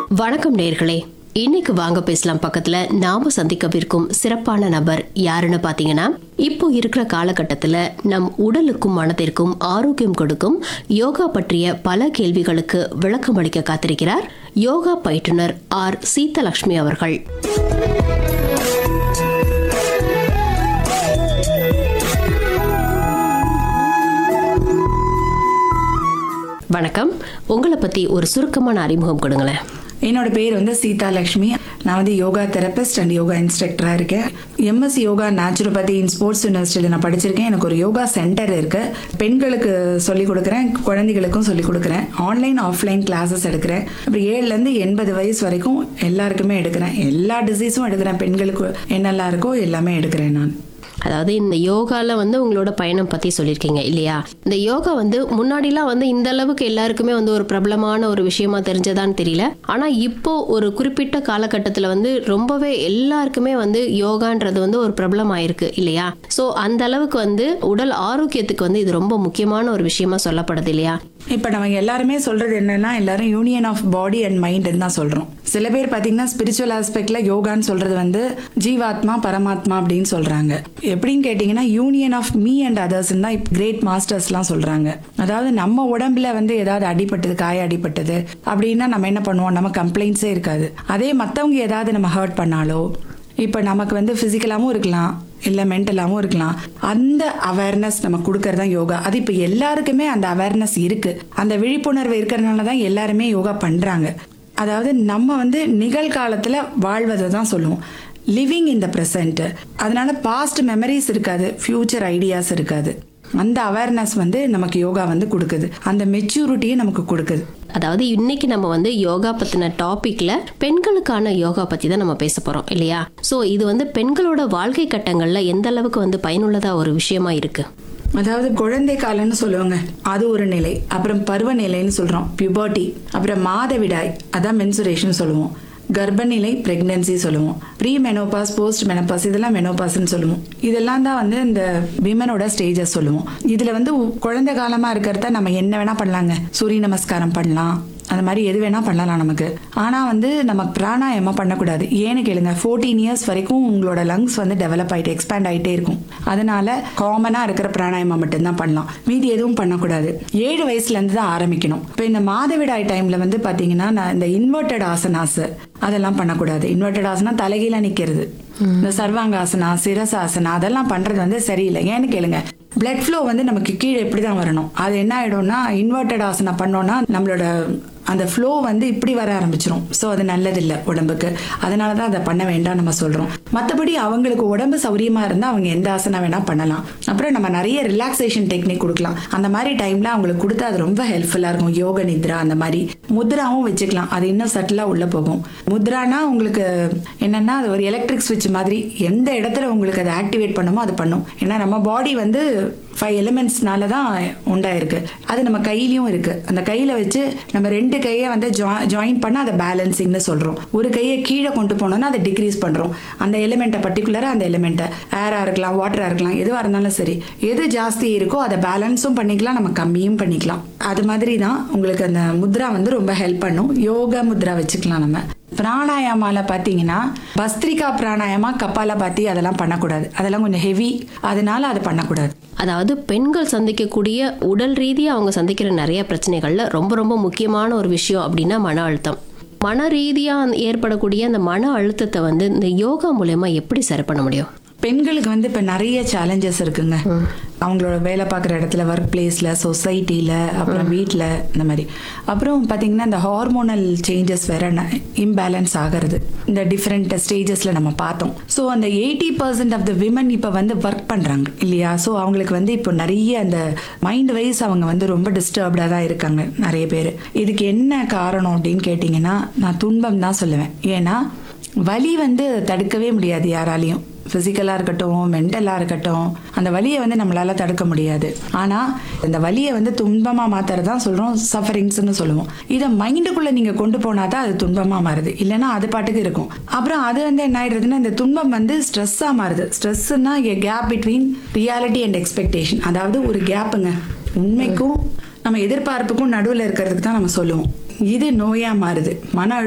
வணக்கம் நேர்களே இன்னைக்கு வாங்க பேசலாம் பக்கத்துல நாம சந்திக்கவிருக்கும் சிறப்பான நபர் யாருன்னு பாத்தீங்கன்னா இப்போ இருக்கிற காலகட்டத்துல நம் உடலுக்கும் மனதிற்கும் ஆரோக்கியம் கொடுக்கும் யோகா பற்றிய பல கேள்விகளுக்கு விளக்கம் அளிக்க காத்திருக்கிறார் யோகா பயிற்றுனர் ஆர் சீதலட்சுமி அவர்கள் வணக்கம் உங்களை பத்தி ஒரு சுருக்கமான அறிமுகம் கொடுங்களேன் என்னோட பேர் வந்து சீதா லக்ஷ்மி நான் வந்து யோகா தெரபிஸ்ட் அண்ட் யோகா இன்ஸ்ட்ரக்டராக இருக்கேன் MSc yoga naturopathy in sports யூனிவர்சிட்டியில் நான் படிச்சிருக்கேன் எனக்கு ஒரு யோகா சென்டர் இருக்கு பெண்களுக்கு சொல்லிக் கொடுக்குறேன் குழந்தைகளுக்கும் சொல்லிக் கொடுக்குறேன் ஆன்லைன் ஆஃப்லைன் கிளாஸஸ் எடுக்கிறேன் அப்புறம் ஏழுலேருந்து எண்பது வயசு வரைக்கும் எல்லாருக்குமே எடுக்கிறேன் எல்லா டிசீஸும் எடுக்கிறேன் பெண்களுக்கு என்னெல்லாம் இருக்கோ எல்லாமே எடுக்கிறேன் நான் அதாவது இந்த யோகால வந்து உங்களோட பயணம் பத்தி சொல்லியிருக்கீங்க இல்லையா இந்த யோகா வந்து முன்னாடிலாம் வந்து இந்த அளவுக்கு எல்லாருக்குமே வந்து ஒரு பிரபலமான ஒரு விஷயமா தெரிஞ்சதான்னு தெரியல ஆனா இப்போ ஒரு குறிப்பிட்ட காலகட்டத்துல வந்து ரொம்பவே எல்லாருக்குமே வந்து யோகான்றது வந்து ஒரு பிரபலம் ஆயிருக்கு இல்லையா சோ அந்த அளவுக்கு வந்து உடல் ஆரோக்கியத்துக்கு வந்து இது ரொம்ப முக்கியமான ஒரு விஷயமா சொல்லப்படுது இல்லையா இப்போ நம்ம எல்லாருமே சொல்றது என்னன்னா எல்லாரும் யூனியன் ஆஃப் பாடி அண்ட் மைண்ட்னு தான் சொல்றோம் சில பேர் பார்த்தீங்கன்னா ஸ்பிரிச்சுவல் ஆஸ்பெக்ட்ல யோகான்னு சொல்றது வந்து ஜீவாத்மா பரமாத்மா அப்படின்னு சொல்றாங்க எப்படின்னு கேட்டிங்கன்னா union of me and others தான் கிரேட் மாஸ்டர்ஸ்லாம் சொல்றாங்க அதாவது நம்ம உடம்புல வந்து ஏதாவது அடிபட்டது காய அடிபட்டது அப்படின்னா நம்ம என்ன பண்ணுவோம் நம்ம கம்ப்ளைண்ட்ஸே இருக்காது அதே மற்றவங்க ஏதாவது நம்ம ஹர்ட் பண்ணாலோ இப்போ நமக்கு வந்து ஃபிசிக்கலாகவும் இருக்கலாம் இல்லை மென்டலாகவும் இருக்கலாம் அந்த அவேர்னஸ் நம்ம கொடுக்கறது தான் யோகா அது இப்போ எல்லாருக்குமே அந்த அவேர்னஸ் இருக்கு அந்த விழிப்புணர்வு இருக்கிறதுனால தான் எல்லாருமே யோகா பண்ணுறாங்க அதாவது நம்ம வந்து நிகழ்காலத்தில் வாழ்வதை தான் சொல்லுவோம் லிவிங் இன் த ப்ரெசன்ட் அதனால பாஸ்ட் மெமரிஸ் இருக்காது ஃப்யூச்சர் ஐடியாஸ் இருக்காது அந்த அவேர்னஸ் வந்து நமக்கு யோகா வந்து கொடுக்குது அந்த மெச்சூரிட்டியை நமக்கு கொடுக்குது அதாவது இன்னைக்கு நம்ம வந்து யோகா பத்தின டாபிக்ல பெண்களுக்கான யோகா பத்தி தான் நம்ம பேச போறோம் இல்லையா சோ இது வந்து பெண்களோட வாழ்க்கை கட்டங்கள்ல எந்த அளவுக்கு வந்து பயனுள்ளதா ஒரு விஷயமா இருக்கு அதாவது குழந்தை காலம்னு சொல்லுவாங்க அது ஒரு நிலை அப்புறம் பருவநிலைன்னு சொல்றோம் பியூபர்ட்டி அப்புறம் மாதவிடாய் அதான் மென்சுரேஷன் சொல்லுவோம் கர்ப்பநிலை பிரெக்னன்சி சொல்லுவோம் ப்ரீ மெனோபாஸ் போஸ்ட் மெனோபாஸ் இதெல்லாம் மெனோபாஸ்ன்னு சொல்லுவோம் இதெல்லாம் தான் வந்து இந்த விமனோட ஸ்டேஜஸ் சொல்லுவோம் இதுல வந்து உ- குழந்தை காலமா இருக்கிறத நம்ம என்ன வேணா பண்ணலாங்க சூரிய நமஸ்காரம் பண்ணலாம் அந்த மாதிரி எது வேணா பண்ணலாம் நமக்கு ஆனா வந்து நம்ம பிராணாயாமம் பண்ணக்கூடாது ஏன்னு கேளுங்க ஃபோர்டீன் இயர்ஸ் வரைக்கும் உங்களோட லங்ஸ் வந்து டெவலப் ஆயிட்டு எக்ஸ்பேண்ட் ஆயிட்டே இருக்கும் அதனால காமனா இருக்கிற பிராணாயாமம் மட்டும்தான் பண்ணலாம் மீதி எதுவும் பண்ணக்கூடாது ஏழு வயசுல இருந்து தான் ஆரம்பிக்கணும் இப்போ இந்த மாதவிடாய் டைம்ல வந்து பாத்தீங்கன்னா நான் இந்த இன்வெர்டட் ஆசனாஸ் அதெல்லாம் பண்ணக்கூடாது இன்வெர்டட் ஆசனா தலைகீழ நிக்கிறது இந்த சர்வாங்காசனா சிரசாசனா அதெல்லாம் பண்றது வந்து சரியில்லை ஏன்னு கேளுங்க பிளட் ஃப்ளோ வந்து நமக்கு கீழே இப்படி தான் வரணும் அது என்ன ஆயிடும்னா இன்வெர்டட் ஆசனா பண்ணோம்னா நம்மளோட அந்த ஃப்ளோ வந்து இப்படி வர ஆரம்பிச்சிரும் ஸோ அது நல்லதில்லை உடம்புக்கு அதனால தான் அதை பண்ண வேண்டாம் நம்ம சொல்கிறோம் மற்றபடி அவங்களுக்கு உடம்பு சௌரியமாக இருந்தால் அவங்க எந்த ஆசனம் வேணால் பண்ணலாம் அப்புறம் நம்ம நிறைய ரிலாக்ஸேஷன் டெக்னிக் கொடுக்கலாம் அந்த மாதிரி டைமில் அவங்களுக்கு கொடுத்தா அது ரொம்ப ஹெல்ப்ஃபுல்லாக இருக்கும் யோக நித்ரா அந்த மாதிரி முத்ராவும் வச்சுக்கலாம் அது இன்னும் சட்டிலாக உள்ளே போகும் முத்ரானா உங்களுக்கு என்னன்னா அது ஒரு எலக்ட்ரிக் ஸ்விட்ச் மாதிரி எந்த இடத்துல உங்களுக்கு அதை ஆக்டிவேட் பண்ணுமோ அது பண்ணும் ஏன்னா நம்ம பாடி வந்து ஃபைவ் எலிமெண்ட்ஸ்னால தான் உண்டாயிருக்கு அது நம்ம கையிலயும் இருக்கு அந்த கையில வச்சு நம்ம ரெண்டு கையை வந்து ஜாயின் பண்ண அதை பேலன்சிங்னு சொல்றோம் ஒரு கையை கீழே கொண்டு போனோம்னா அதை டிக்ரீஸ் பண்றோம் அந்த எலிமெண்ட்டை பர்டிகுலராக அந்த எலிமெண்ட்டை ஏரா இருக்கலாம் வாட்டரா இருக்கலாம் எதுவாக இருந்தாலும் சரி எது ஜாஸ்தி இருக்கோ அதை பேலன்ஸும் பண்ணிக்கலாம் நம்ம கம்மியும் பண்ணிக்கலாம் அது மாதிரி தான் உங்களுக்கு அந்த முத்ரா வந்து ரொம்ப ஹெல்ப் பண்ணும் யோகா முத்ரா வச்சுக்கலாம் நம்ம பிராணாயாமால பார்த்தீங்கன்னா பஸ்திரிகா பிராணாயாமா கப்பாலபாத்தி அதெல்லாம் பண்ணக்கூடாது அதெல்லாம் கொஞ்சம் ஹெவி அதனால அது பண்ணக்கூடாது அதாவது பெண்கள் சந்திக்கக்கூடிய உடல் ரீதியா அவங்க சந்திக்கிற நிறைய பிரச்சனைகள்ல ரொம்ப ரொம்ப முக்கியமான ஒரு விஷயம் அப்படின்னா மன அழுத்தம் மன ரீதியா ஏற்படக்கூடிய அந்த மன அழுத்தத்தை வந்து இந்த யோகா மூலயமா எப்படி சரி பண்ண முடியும் பெண்களுக்கு வந்து இப்போ நிறைய சேலஞ்சஸ் இருக்குங்க அவங்களோட வேலை பார்க்குற இடத்துல ஒர்க் பிளேஸில் சொசைட்டியில் அப்புறம் வீட்டில் இந்த மாதிரி அப்புறம் பார்த்தீங்கன்னா இந்த ஹார்மோனல் சேஞ்சஸ் வேற இம்பேலன்ஸ் ஆகிறது இந்த டிஃப்ரெண்ட் ஸ்டேஜஸில் நம்ம பார்த்தோம் ஸோ அந்த eighty percent of the women இப்போ வந்து ஒர்க் பண்ணுறாங்க இல்லையா ஸோ அவங்களுக்கு வந்து இப்போ நிறைய அந்த மைண்ட் வைஸ் அவங்க வந்து ரொம்ப டிஸ்டர்ப்டாக தான் இருக்காங்க நிறைய பேர் இதுக்கு என்ன காரணம் அப்படின்னு கேட்டிங்கன்னா நான் துன்பம் தான் சொல்லுவேன் ஏன்னா வலி வந்து தடுக்கவே முடியாது யாராலையும் ஃபிசிக்கலாக இருக்கட்டும் மென்டலாக இருக்கட்டும் அந்த வலியை வந்து நம்மளால தடுக்க முடியாது ஆனால் இந்த வலியை வந்து துன்பமாக மாத்துறது தான் சொல்கிறோம் சஃபரிங்ஸ்னு சொல்லுவோம் இதை மைண்டுக்குள்ளே நீங்கள் கொண்டு போனால் தான் அது துன்பமாக மாறுது இல்லைன்னா அது பாட்டுக்கு இருக்கும் அப்புறம் அது வந்து என்ன ஆயிடுறதுன்னா இந்த துன்பம் வந்து ஸ்ட்ரெஸ்ஸாக மாறுது ஸ்ட்ரெஸ்ஸுன்னா a gap between reality and expectation அதாவது ஒரு கேப்புங்க உண்மைக்கும் நம்ம எதிர்பார்ப்புக்கும் நடுவில் இருக்கிறதுக்கு தான் நம்ம சொல்லுவோம் இது நோயா மாறுது மன அழு